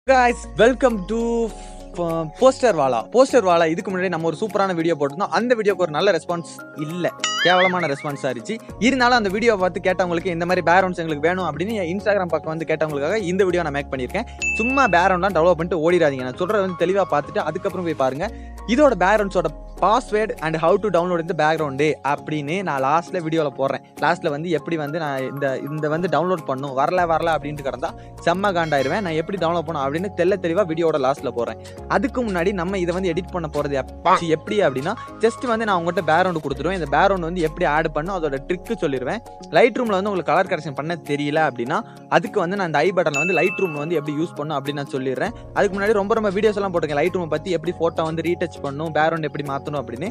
guys welcome to poster Wala poster Wala இதுக்கு முன்னாடி நம்ம ஒரு சூப்பரான வீடியோ போட்டிருந்தோம் அந்த வீடியோக்கு ஒரு நல்ல ரெஸ்பான்ஸ் இல்லை கேவலமான ரெஸ்பான்ஸ் ஆயிடுச்சு இருந்தாலும் அந்த வீடியோ பார்த்து கேட்டவங்களுக்கு இந்த மாதிரி பேரண்ட்ஸ் எங்களுக்கு வேணும் அப்படின்னு என் இன்ஸ்டாகிராம் பக்கம் வந்து கேட்டவங்களுக்காக இந்த வீடியோ நான் மேக் பண்ணியிருக்கேன் சும்மா பேரண்ட்லாம் டெவலப் பண்ணிட்டு ஓடிடாதீங்க நான் சொல்றது வந்து தெளிவாக பார்த்துட்டு அதுக்கப்புறம் போய் பாருங்க இதோட பேரண்ட்ஸோட password and how to download இந்த பேக்ரவுண்டு அப்படின்னு நான் லாஸ்ட்ல வீடியோவில் போடுறேன் லாஸ்ட்ல வந்து எப்படி வந்து நான் இந்த இந்த வந்து டவுன்லோட் பண்ணும் வரல வரல அப்படின்ட்டு கிடந்தா செம்ம காண்டாயிருவேன் நான் எப்படி டவுன்லோட் பண்ணும் அப்படின்னு தெல்ல தெளிவாக வீடியோட லாஸ்ட்ல போடுறேன் அதுக்கு முன்னாடி நம்ம இதை வந்து எடிட் பண்ண போறது எப்ப- எப்படி அப்படின்னா ஜஸ்ட் வந்து நான் உங்கள்கிட்ட பேக்ரவுண்ட் கொடுத்துருவேன் இந்த பேக்ரவுண்ட் வந்து எப்படி ஆட் பண்ணும் அதோட ட்ரிக்கு சொல்லிடுவேன் லைட் ரூம்ல வந்து உங்களுக்கு கலர் கரெக்ஷன் பண்ண தெரியல அப்படின்னா அதுக்கு வந்து நான் இந்த ஐ பட்டன்ல வந்து லைட் ரூம் வந்து எப்படி யூஸ் பண்ணும் அப்படின்னு நான் சொல்லிடுறேன் அதுக்கு முன்னாடி ரொம்ப ரொம்ப வீடியோஸ் எல்லாம் போட்டுருக்கேன் லைட் ரூம் பத்தி எப்படி போட்டோ வந்து ரீடச் பண்ணும் பேக்ரவுண்ட் எப்படி மாத்தணும் அப்படின்னு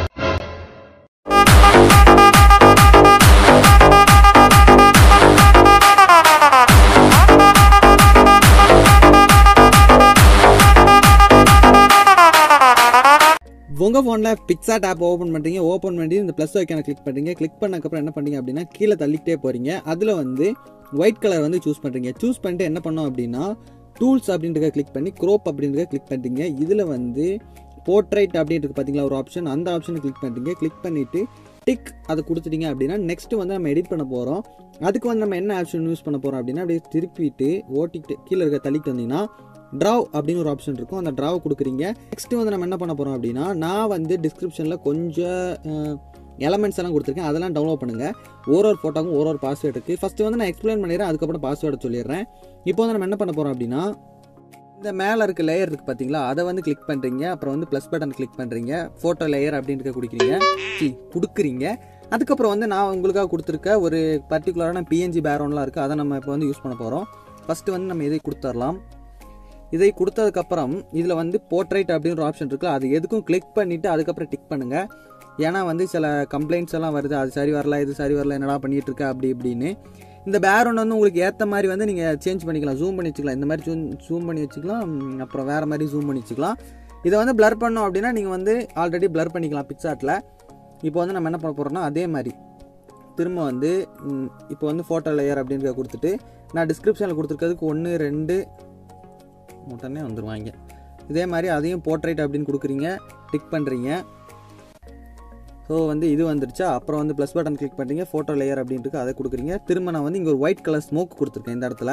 உங்கள் ஃபோனில் பிக்சாட் ஆப் ஓப்பன் பண்ணுறீங்க ஓப்பன் பண்ணி இந்த ப்ளஸ் ஐக்கானை கிளிக் பண்ணுறீங்க கிளிக் பண்ணக்கப்புறம் என்ன பண்ணுறீங்க அப்படின்னா கீழே தள்ளிக்கிட்டே போகிறீங்க அதில் வந்து ஒயிட் கலர் வந்து சூஸ் பண்ணுறீங்க சூஸ் பண்ணிட்டு என்ன பண்ணோம் அப்படின்னா டூல்ஸ் அப்படின்றத கிளிக் பண்ணி க்ரோப் அப்படின்றத கிளிக் பண்ணுறீங்க இதில் வந்து போர்ட்ரைட் அப்படின்றது பார்த்தீங்களா ஒரு ஆப்ஷன் அந்த ஆப்ஷனை கிளிக் பண்ணுறீங்க கிளிக் பண்ணிவிட்டு டிக் அதை கொடுத்துட்டீங்க அப்படின்னா நெக்ஸ்ட் வந்து நம்ம எடிட் பண்ண போகிறோம் அதுக்கு வந்து நம்ம என்ன ஆப்ஷன் யூஸ் பண்ண போகிறோம் அப்படின்னா அப்படியே திருப்பிட்டு ஓட்டிக்கிட்டு கீழே இருக்க தள்ளிட்டு வந்தீங்கன்னா ட்ராவ் அப்படின்னு ஒரு ஆப்ஷன் இருக்கும் அந்த ட்ராவ் கொடுக்குறீங்க நெக்ஸ்ட் வந்து நம்ம என்ன பண்ண போகிறோம் அப்படின்னா நான் வந்து டிஸ்கிரிப்ஷனில் கொஞ்சம் எலமெண்ட்ஸ் எல்லாம் கொடுத்துருக்கேன் அதெல்லாம் டவுன்லோட் பண்ணுங்கள் ஒரு ஒரு ஃபோட்டோக்கும் ஒரு ஒரு பாஸ்வேர்டு இருக்குது ஃபஸ்ட்டு வந்து நான் எக்ஸ்பிளைன் பண்ணிடுறேன் அதுக்கப்புறம் பாஸ்வேர்டு சொல்லிடுறேன் இப்போ வந்து நம்ம என்ன பண்ண போகிறோம் அப்படின்னா இந்த மேலே இருக்க லேயர் இருக்குது பார்த்தீங்களா அதை வந்து கிளிக் பண்ணுறீங்க அப்புறம் வந்து ப்ளஸ் பட்டன் கிளிக் பண்ணுறீங்க ஃபோட்டோ லேயர் அப்படின்ட்டு குடிக்கிறீங்க சி கொடுக்குறீங்க அதுக்கப்புறம் வந்து நான் உங்களுக்காக கொடுத்துருக்க ஒரு பர்டிகுலரான பிஎன்ஜி பேக்ரவுண்ட்லாம் இருக்குது அதை நம்ம இப்போ வந்து யூஸ் பண்ண போகிறோம் ஃபஸ்ட்டு வந்து நம்ம இதை கொடுத்துடலாம் இதை கொடுத்ததுக்கப்புறம் இதில் வந்து போர்ட்ரைட் அப்படின்னு ஒரு ஆப்ஷன் இருக்குல்ல அது எதுக்கும் கிளிக் பண்ணிவிட்டு அதுக்கப்புறம் டிக் பண்ணுங்கள் ஏன்னா வந்து சில கம்ப்ளைண்ட்ஸ் எல்லாம் வருது அது சரி வரல இது சரி வரல என்னடா பண்ணிட்டு இருக்க அப்படி இப்படின்னு இந்த பேக்ரவுண்ட் வந்து உங்களுக்கு ஏற்ற மாதிரி வந்து நீங்கள் சேஞ்ச் பண்ணிக்கலாம் ஜூம் பண்ணி வச்சுக்கலாம் இந்த மாதிரி ஜூம் ஜூம் பண்ணி வச்சுக்கலாம் ம், அப்புறம் வேறு மாதிரி ஜூம் பண்ணி வச்சுக்கலாம் இதை வந்து blur பண்ணோம் அப்படின்னா நீங்கள் வந்து ஆல்ரெடி blur பண்ணிக்கலாம் பிக்சாட்டில் இப்போ வந்து நம்ம என்ன பண்ண போகிறோம்னா அதே மாதிரி திரும்ப வந்து ம், இப்போ வந்து ஃபோட்டோ லேயர் அப்படின்றத கொடுத்துட்டு நான் டிஸ்கிரிப்ஷனில் கொடுத்துருக்கிறதுக்கு ஒன்று ரெண்டு உடனே வந்துருவாங்க இதே மாதிரி அதையும் போர்ட்ரைட் அப்படின்னு கொடுக்குறீங்க டிக் பண்ணுறீங்க ஸோ வந்து இது வந்துருச்சா அப்புறம் வந்து ப்ளஸ் பட்டன் கிளிக் பண்ணுறீங்க ஃபோட்டோ லேயர் அப்படின்ட்டு அதை கொடுக்குறீங்க திரும்ப நான் வந்து இங்கே ஒரு ஒயிட் கலர் ஸ்மோக் கொடுத்துருக்கேன் இந்த இடத்துல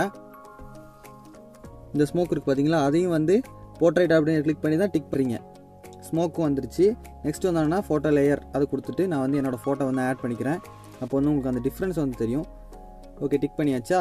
இந்த ஸ்மோக் இருக்குது பார்த்தீங்களா அதையும் வந்து போர்ட்ரைட் அப்படின்னு கிளிக் பண்ணி தான் டிக் பண்ணுறீங்க ஸ்மோக்கும் வந்துருச்சு நெக்ஸ்ட் வந்தோன்னா ஃபோட்டோ லேயர் அது கொடுத்துட்டு நான் வந்து என்னோடய ஃபோட்டோ வந்து ஆட் பண்ணிக்கிறேன் அப்போ வந்து உங்களுக்கு அந்த டிஃப்ரென்ஸ் வந்து தெரியும் ஓகே டிக் பண்ணியாச்சா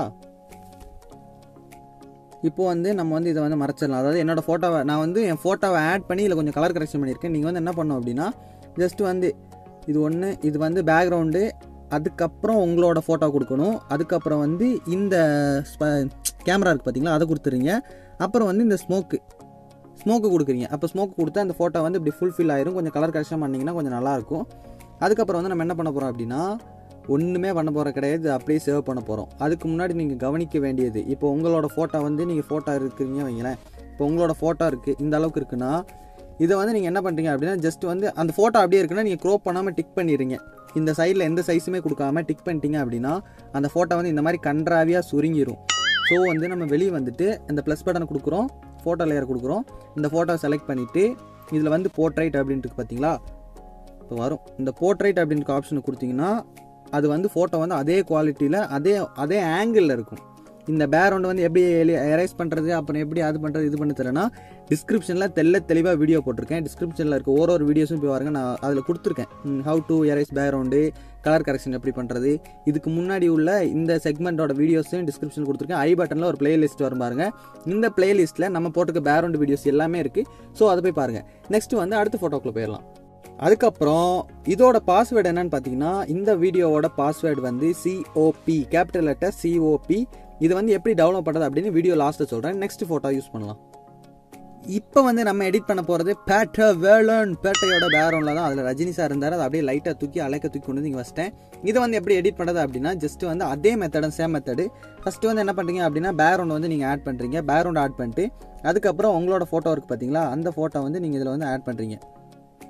இப்போ வந்து நம்ம வந்து இதை வந்து மறைச்சிடலாம் அதாவது என்னோட ஃபோட்டோவை நான் வந்து என் ஃபோட்டோவை ஆட் பண்ணி இதில் கொஞ்சம் கலர் கரெக்ஷன் பண்ணியிருக்கேன் நீங்கள் வந்து என்ன பண்ணணும் அப்படின்னா ஜஸ்ட் வந்து இது ஒன்று இது வந்து பேக்ரவுண்டு அதுக்கப்புறம் உங்களோட ஃபோட்டோ கொடுக்கணும் அதுக்கப்புறம் வந்து இந்த கேமரா இருக்குது பார்த்தீங்களா அதை கொடுத்துறீங்க அப்புறம் வந்து இந்த ஸ்மோக்கு ஸ்மோக்கு கொடுக்குறீங்க அப்போ ஸ்மோக்கு கொடுத்தா அந்த ஃபோட்டோ வந்து இப்படி ஃபுல்ஃபில் ஆயிரும் கொஞ்சம் கலர் கரெக்ஷன் பண்ணிங்கன்னா கொஞ்சம் நல்லாயிருக்கும் அதுக்கப்புறம் வந்து நம்ம என்ன பண்ண போகிறோம் அப்படின்னா ஒன்றுமே பண்ண போகிற கிடையாது இது அப்படியே சேவ் பண்ண போகிறோம் அதுக்கு முன்னாடி நீங்கள் கவனிக்க வேண்டியது இப்போ உங்களோட ஃபோட்டோ வந்து நீங்கள் ஃபோட்டோ இருக்குறீங்க வைங்களேன் இப்போ உங்களோட ஃபோட்டோ இருக்குது இந்த அளவுக்கு இருக்குன்னா இதை வந்து நீங்கள் என்ன பண்ணுறீங்க அப்படின்னா ஜஸ்ட் வந்து அந்த ஃபோட்டோ அப்படியே இருக்குன்னா நீங்கள் க்ரோப் பண்ணாமல் டிக் பண்ணிடுறீங்க இந்த சைடில் எந்த சைஸுமே கொடுக்காம டிக் பண்ணிட்டீங்க அப்படின்னா அந்த ஃபோட்டோ வந்து இந்த மாதிரி கன்றாவியாக சுருங்கிரும் ஸோ வந்து நம்ம வெளியே வந்துட்டு இந்த ப்ளஸ் பட்டனை கொடுக்குறோம் ஃபோட்டோ லேயர் கொடுக்குறோம் இந்த ஃபோட்டோ செலக்ட் பண்ணிவிட்டு இதில் வந்து போர்ட்ரைட் அப்படின்ட்டு இருக்கு பார்த்தீங்களா இப்போ வரும் இந்த போர்ட்ரைட் அப்படின்ற ஆப்ஷன் கொடுத்தீங்கன்னா அது வந்து ஃபோட்டோ வந்து அதே குவாலிட்டியில் அதே அதே ஆங்கிளில் இருக்கும் இந்த பேக்ரவுண்ட் வந்து எப்படி எரேஸ் பண்ணுறது அப்புறம் எப்படி அது பண்ணுறது இது பண்ண தெரியலனா டிஸ்கிரிப்ஷனில் தெல்ல தெளிவாக வீடியோ போட்டிருக்கேன் டிஸ்கிரிப்ஷனில் இருக்க ஒரு ஒரு வீடியோஸும் போய் பாருங்க நான் அதில் கொடுத்துருக்கேன் how to erase background colour correction எப்படி பண்ணுறது இதுக்கு முன்னாடி உள்ள இந்த செக்மெண்ட்டோட வீடியோஸையும் டிஸ்கிரிப்ஷன் கொடுத்துருக்கேன் ஐ பட்டனில் ஒரு பிளேலிஸ்ட் வரும் பாருங்க இந்த பிளேலிஸ்ட்டில் நம்ம போட்டிருக்க பேக்ரவுண்ட் வீடியோஸ் எல்லாமே இருக்குது ஸோ அதை போய் பாருங்கள் நெக்ஸ்ட் வந்து அடுத்த ஃபோட்டோக்குள்ளே போயிடலாம் அதுக்கப்புறம் இதோட பாஸ்வேர்டு என்னன்னு பார்த்தீங்கன்னா இந்த வீடியோவோட பாஸ்வேர்டு வந்து சிஓபி கேபிட்டல் லெட்டர் சிஓபி இது வந்து எப்படி டவுன்லோட் பண்ணுறது அப்படின்னு வீடியோ லாஸ்ட்டில் சொல்கிறேன் நெக்ஸ்ட் ஃபோட்டோ யூஸ் பண்ணலாம் இப்போ வந்து நம்ம எடிட் பண்ண போகிறது பேட்ட வேலன் பேட்டையோட பேக்ரவுண்டில் தான் அதில் ரஜினி சார் இருந்தார் அதை அப்படியே லைட்டாக தூக்கி அலைக்க தூக்கி கொண்டு வந்து இங்கே வச்சிட்டேன் இதை வந்து எப்படி எடிட் பண்ணுறது அப்படின்னா ஜஸ்ட் வந்து அதே மெத்தட் சேம் மெத்தடு ஃபஸ்ட்டு வந்து என்ன பண்ணுறீங்க அப்படின்னா பேக்ரவுண்ட் வந்து நீங்கள் ஆட் பண்ணுறீங்க பேக்ரவுண்ட் ஆட் பண்ணிட்டு அதுக்கப்புறம் உங்களோட ஃபோட்டோ இருக்குது பார்த்தீங்களா அந்த ஃபோட்டோ வந்து நீங்கள் இதில் வந்து ஆட் பண்ணுறீங்க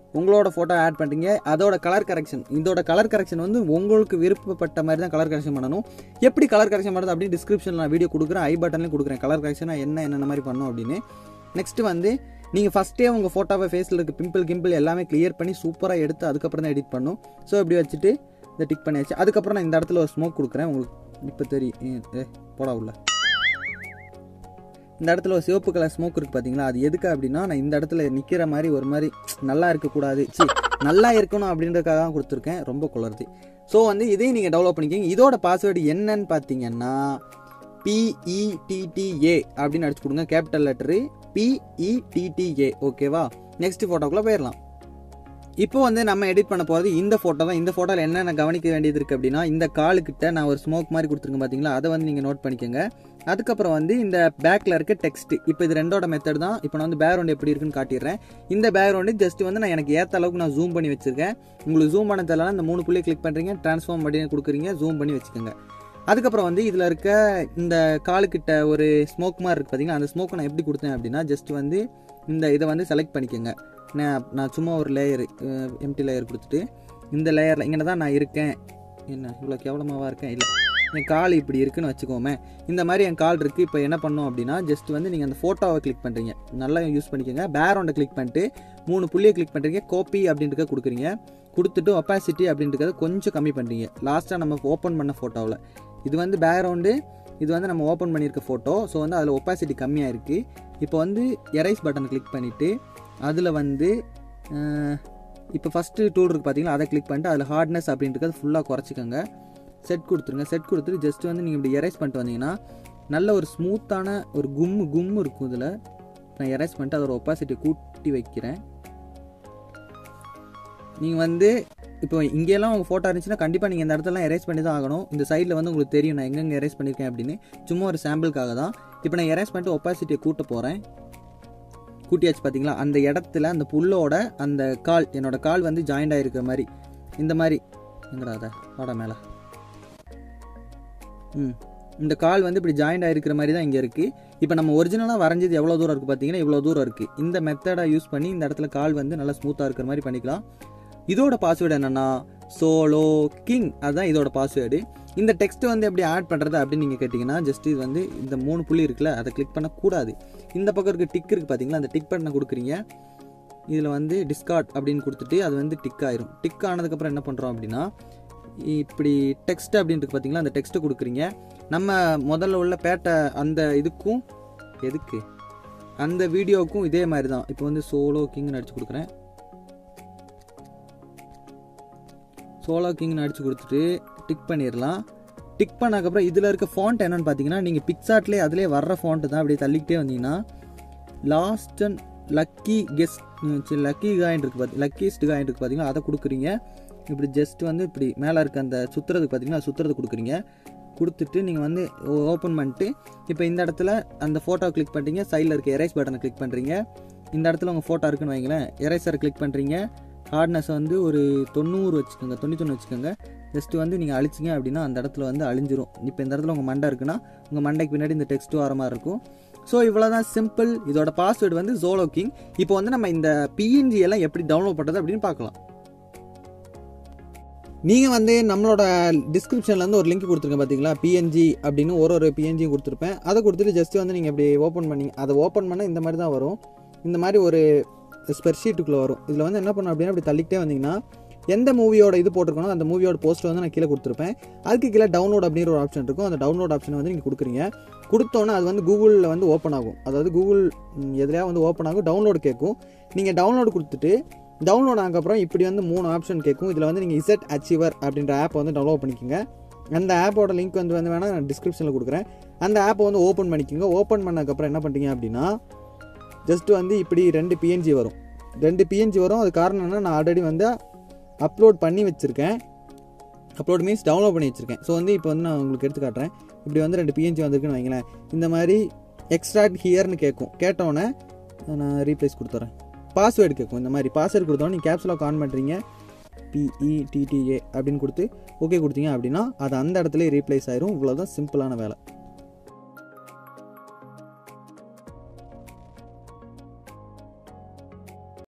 உங்களோட ஃபோட்டோ ஆட் பண்ணுறீங்க அதோட கலர் கரெக்ஷன் இதோட கலர் கரெக்ஷன் வந்து உங்களுக்கு விருப்பப்பட்ட மாதிரி தான் கலர் கரெக்ஷன் பண்ணணும் எப்படி கலர் கரெக்ஷன் பண்ணுறது அப்படின்னு டிஸ்கிரிப்ஷனில் நான் வீடியோ கொடுக்குறேன் ஐ பட்டன்லேயும் கொடுக்குறேன் கலர் கரெக்ஷனாக என்ன என்னென்ன மாதிரி பண்ணும் அப்படின்னு நெக்ஸ்ட் வந்து நீங்கள் ஃபஸ்ட்டே உங்கள் ஃபோட்டோவை ஃபேஸில் இருக்க பிம்பிள் கிம்பிள் எல்லாமே கிளியர் பண்ணி சூப்பராக எடுத்து அதுக்கப்புறம் தான் எடிட் பண்ணும் ஸோ இப்படி வச்சுட்டு இதை டிக் பண்ணியாச்சு அதுக்கப்புறம் நான் இந்த இடத்துல ஒரு ஸ்மோக் கொடுக்குறேன் உங்களுக்கு இப்போ தெரியும் ஏ போடா உள்ள இந்த இடத்துல ஒரு சிவப்பு கலர் ஸ்மோக் இருக்குது பார்த்தீங்களா அது எதுக்கு அப்படின்னா நான் இந்த இடத்துல நிற்கிற மாதிரி ஒரு மாதிரி நல்லா இருக்கக்கூடாது சி நல்லா இருக்கணும் அப்படின்றதுக்காக தான் கொடுத்துருக்கேன் ரொம்ப குளருது ஸோ வந்து இதையும் நீங்கள் டெவலப் பண்ணிக்கிங்க இதோட பாஸ்வேர்டு என்னன்னு பார்த்தீங்கன்னா பிஇடிடிஏ அப்படின்னு அடிச்சு கொடுங்க கேபிட்டல் லெட்டரு பிஇடிடிஏ ஓகேவா நெக்ஸ்ட் ஃபோட்டோக்குள்ளே போயிடலாம் இப்போ வந்து நம்ம எடிட் பண்ண போகிறது இந்த ஃபோட்டோ தான் இந்த ஃபோட்டோவில் என்னென்ன கவனிக்க வேண்டியது இருக்குது அப்படின்னா இந்த காலுக்கிட்ட நான் ஒரு ஸ்மோக் மாதிரி கொடுத்துருக்கேன் பார்த்தீங்களா அதை வந்து நீங்கள் நோட் பண்ணிக்கோங்க அதுக்கப்புறம் வந்து இந்த பேக்கில் இருக்க டெக்ஸ்ட் இப்போ இது ரெண்டோட மெத்தட் தான் இப்போ நான் வந்து பேக்ரவுண்ட் எப்படி இருக்குன்னு காட்டிடுறேன் இந்த பேக்ரவுண்டு ஜஸ்ட் வந்து நான் எனக்கு ஏற்ற அளவுக்கு நான் ஜூம் பண்ணி வச்சிருக்கேன் உங்களுக்கு ஜூம் பண்ண தெரியல இந்த மூணு புள்ளியை கிளிக் பண்ணுறீங்க ட்ரான்ஸ்ஃபார்ம் பண்ணி கொடுக்குறீங்க ஜூம் பண்ணி வச்சுக்கோங்க அதுக்கப்புறம் வந்து இதில் இருக்க இந்த காலுக்கிட்ட ஒரு ஸ்மோக் மாதிரி இருக்குது பார்த்தீங்களா அந்த ஸ்மோக்கை நான் எப்படி கொடுத்தேன் அப்படின்னா ஜஸ்ட் வந்து இந்த இதை வந்து செலக்ட் பண்ணிக்கோங்க நான் நான் சும்மா ஒரு லேயர் எம்டி லேயர் கொடுத்துட்டு இந்த லேயரில் இங்கே தான் நான் இருக்கேன் என்ன இவ்வளோ கேவலமாவாக இருக்கேன் இல்லை என் கால் இப்படி இருக்குன்னு வச்சுக்கோமே இந்த மாதிரி என் கால் இருக்குது இப்போ என்ன பண்ணோம் அப்படின்னா ஜஸ்ட் வந்து நீங்கள் அந்த ஃபோட்டோவை கிளிக் பண்ணுறீங்க நல்லா யூஸ் பண்ணிக்கோங்க பேக்ரவுண்டை கிளிக் பண்ணிட்டு மூணு புள்ளியை கிளிக் பண்ணுறீங்க கோப்பி அப்படின்றத கொடுக்குறீங்க கொடுத்துட்டு ஒப்பாசிட்டி அப்படின்றத கொஞ்சம் கம்மி பண்ணுறீங்க லாஸ்ட்டாக நம்ம ஓப்பன் பண்ண ஃபோட்டோவில் இது வந்து பேக்ரவுண்டு இது வந்து நம்ம ஓப்பன் பண்ணியிருக்க ஃபோட்டோ ஸோ வந்து அதில் ஒப்பாசிட்டி கம்மியாக இருக்குது இப்போ வந்து எரைஸ் பட்டன் கிளிக் பண்ணிவிட்டு அதில் வந்து இப்போ ஃபஸ்ட்டு டூல் இருக்குது பார்த்தீங்களா அதை கிளிக் பண்ணிட்டு அதில் ஹார்ட்னஸ் அப்படின்றது ஃபுல்லாக குறைச்சிக்கோங்க செட் கொடுத்துருங்க செட் கொடுத்துட்டு ஜஸ்ட் வந்து நீங்கள் இப்படி எரேஸ் பண்ணிட்டு வந்தீங்கன்னா நல்ல ஒரு ஸ்மூத்தான ஒரு கும்மு கும்மு இருக்கும் இதில் நான் எரேஸ் பண்ணிட்டு அதோட ஒப்பாசிட்டி கூட்டி வைக்கிறேன் நீங்கள் வந்து இப்போ இங்கெல்லாம் உங்கள் ஃபோட்டோ இருந்துச்சுன்னா கண்டிப்பாக நீங்கள் இந்த இடத்துலலாம் எரேஸ் பண்ணி தான் ஆகணும் இந்த சைடில் வந்து உங்களுக்கு தெரியும் நான் எங்கெங்கே எரேஸ் பண்ணியிருக்கேன் அப்படின்னு சும்மா ஒரு சாம்பிளுக்காக தான் இப்போ நான் எரேஸ் பண்ணிட்டு ஒப்பாசிட்டியை கூட்ட போகிறேன் கூட்டியாச்சு பார்த்தீங்களா அந்த இடத்துல அந்த புல்லோட அந்த கால் என்னோட கால் வந்து ஜாயிண்ட் ஆகிருக்கிற மாதிரி இந்த மாதிரி எங்கடா அதை வாடா மேலே ம் இந்த கால் வந்து இப்படி ஜாயிண்ட் ஆகிருக்கிற மாதிரி தான் இங்கே இருக்குது இப்போ நம்ம ஒரிஜினலாக வரைஞ்சது எவ்வளோ தூரம் இருக்குது பார்த்தீங்கன்னா இவ்வளோ தூரம் இருக்குது இந்த மெத்தடை யூஸ் பண்ணி இந்த இடத்துல கால் வந்து நல்லா ஸ்மூத்தாக இருக்கிற மாதிரி பண்ணிக்கலாம் இதோட பாஸ்வேர்டு என்னென்னா சோலோ கிங் அதுதான் இதோட பாஸ்வேர்டு இந்த டெக்ஸ்ட் வந்து எப்படி ஆட் பண்ணுறது அப்படின்னு நீங்கள் கேட்டிங்கன்னா ஜஸ்ட் இது வந்து இந்த மூணு புள்ளி இருக்குல்ல அதை கிளிக் பண்ணக்கூடாது இந்த பக்கம் இருக்க டிக் இருக்குது பார்த்தீங்களா அந்த டிக் பட்டனை கொடுக்குறீங்க இதில் வந்து டிஸ்கார்ட் அப்படின்னு கொடுத்துட்டு அது வந்து டிக் ஆயிரும் டிக் ஆனதுக்கப்புறம் என்ன பண்ணுறோம் அப்படின்னா இப்படி டெக்ஸ்ட் அப்படின்ட்டு பார்த்தீங்களா அந்த டெக்ஸ்ட்டு கொடுக்குறீங்க நம்ம முதல்ல உள்ள பேட்டை அந்த இதுக்கும் எதுக்கு அந்த வீடியோவுக்கும் இதே மாதிரி தான் இப்போ வந்து சோலோ கிங்னு அடிச்சு கொடுக்குறேன் சோலோ கிங்னு அடிச்சு கொடுத்துட்டு டிக் பண்ணிடலாம் டிக் பண்ணதுக்கப்புறம் இதில் இருக்க ஃபாண்ட் என்னன்னு பார்த்தீங்கன்னா நீங்கள் பிக்சார்ட்லேயே அதிலே வர்ற ஃபாண்ட்டு தான் அப்படியே தள்ளிக்கிட்டே வந்தீங்கன்னா last and lucky guest lucky coin இருக்குது பார்த்தி லக்கிஸ்ட் காயின் இருக்குது பார்த்தீங்கன்னா அதை கொடுக்குறீங்க இப்படி ஜஸ்ட் வந்து இப்படி மேலே இருக்க அந்த சுற்றுறதுக்கு பார்த்தீங்கன்னா சுற்றுறது கொடுக்குறீங்க கொடுத்துட்டு நீங்கள் வந்து ஓப்பன் பண்ணிட்டு இப்போ இந்த இடத்துல அந்த ஃபோட்டோ கிளிக் பண்ணுறீங்க சைடில் இருக்க எரேஸ் பட்டனை கிளிக் பண்ணுறீங்க இந்த இடத்துல உங்கள் ஃபோட்டோ இருக்குன்னு வைங்களேன் எரேசரை கிளிக் பண்ணுறீங்க ஹார்ட்னஸ் வந்து ஒரு தொண்ணூறு வச்சுக்கோங்க தொண்ணூத்தொன்று வச்சுக்கோங்க ஜஸ்ட் வந்து நீங்கள் அழிச்சிங்க அப்படின்னா அந்த இடத்துல வந்து அழிஞ்சிரும் இப்போ இந்த இடத்துல உங்கள் மண்டை இருக்குன்னா உங்கள் மண்டைக்கு பின்னாடி இந்த டெக்ஸ்ட் வர மாதிரி இருக்கும் ஸோ இவ்வளோ தான் சிம்பிள் இதோட பாஸ்வேர்டு வந்து ஜோலோ கிங் இப்போ வந்து நம்ம இந்த பிஎன்ஜி எல்லாம் எப்படி டவுன்லோட் பண்ணுறது அப்படின்னு பார்க்கலாம் நீங்கள் வந்து நம்மளோட டிஸ்கிரிப்ஷனில் வந்து ஒரு லிங்க் கொடுத்துருங்க பார்த்தீங்களா பிஎன்ஜி அப்படின்னு ஒரு ஒரு பிஎன்ஜியும் கொடுத்துருப்பேன் அதை கொடுத்துட்டு ஜஸ்ட் வந்து நீங்கள் இப்படி ஓப்பன் பண்ணி அதை ஓப்பன் பண்ணால் இந்த மாதிரி தான் வரும் இந்த மாதிரி ஒரு ஸ்பெர்ஷீட்டுக்குள்ளே வரும் இதில் வந்து என்ன பண்ணணும் அப்படின்னா அப்படி தள்ளிக்கிட்டே வந்தீங்கன்னா எந்த மூவியோட இது போட்டிருக்கணும் அந்த மூவியோட போஸ்ட்டர் வந்து நான் கீழே கொடுத்துருப்பேன் அதுக்கு கீழே டவுன்லோட் அப்படிங்கிற ஒரு ஆப்ஷன் இருக்கும் அந்த டவுன்லோட் ஆப்ஷனை வந்து நீங்கள் கொடுக்குறீங்க கொடுத்தோன்னே அது வந்து கூகுளில் வந்து ஓப்பன் ஆகும் அதாவது கூகுள் எதுலையா வந்து ஓப்பன் ஆகும் டவுன்லோடு கேட்கும் நீங்கள் டவுன்லோடு கொடுத்துட்டு டவுன்லோட் ஆனதுக்கப்புறம் இப்படி வந்து மூணு ஆப்ஷன் கேட்கும் இதில் வந்து நீங்கள் இசட் அச்சீவர் அப்படின்ற ஆப்பை வந்து டவுன்லோட் பண்ணிக்கோங்க அந்த ஆப்போட லிங்க் வந்து வந்து வேணால் நான் டிஸ்கிரிப்ஷனில் கொடுக்குறேன் அந்த ஆப்பை வந்து ஓப்பன் பண்ணிக்கோங்க ஓப்பன் பண்ணதுக்கப்புறம் என்ன பண்ணுறீங்க அப்படின்னா ஜஸ்ட் வந்து இப்படி ரெண்டு பிஎன்ஜி வரும் ரெண்டு பிஎன்ஜி வரும் அது காரணம் என்ன நான் ஆல்ரெடி வந்து அப்லோட் பண்ணி வச்சுருக்கேன் அப்லோட் மீன்ஸ் டவுன்லோட் பண்ணி வச்சுருக்கேன் ஸோ வந்து இப்போ வந்து நான் உங்களுக்கு எடுத்து காட்டுறேன் இப்படி வந்து ரெண்டு பிஎன்ஜி வந்திருக்குன்னு வைங்களேன் இந்த மாதிரி எக்ஸ்ட்ராக்ட் ஹியர்னு கேட்கும் கேட்டோன்னே நான் ரீப்ளேஸ் கொடுத்துட்றேன் பாஸ்வேர்டு கேட்கும் இந்த மாதிரி பாஸ்வேர்டு கொடுத்தோன்னே நீங்கள் கேப்ஸ்லாக் ஆன் பண்ணுறீங்க பிஇடிடிஏ அப்படின்னு கொடுத்து ஓகே கொடுத்தீங்க அப்படின்னா அது அந்த இடத்துல ரீப்ளேஸ் ஆயிரும் இவ்வளோதான் சிம்பிளான வேலை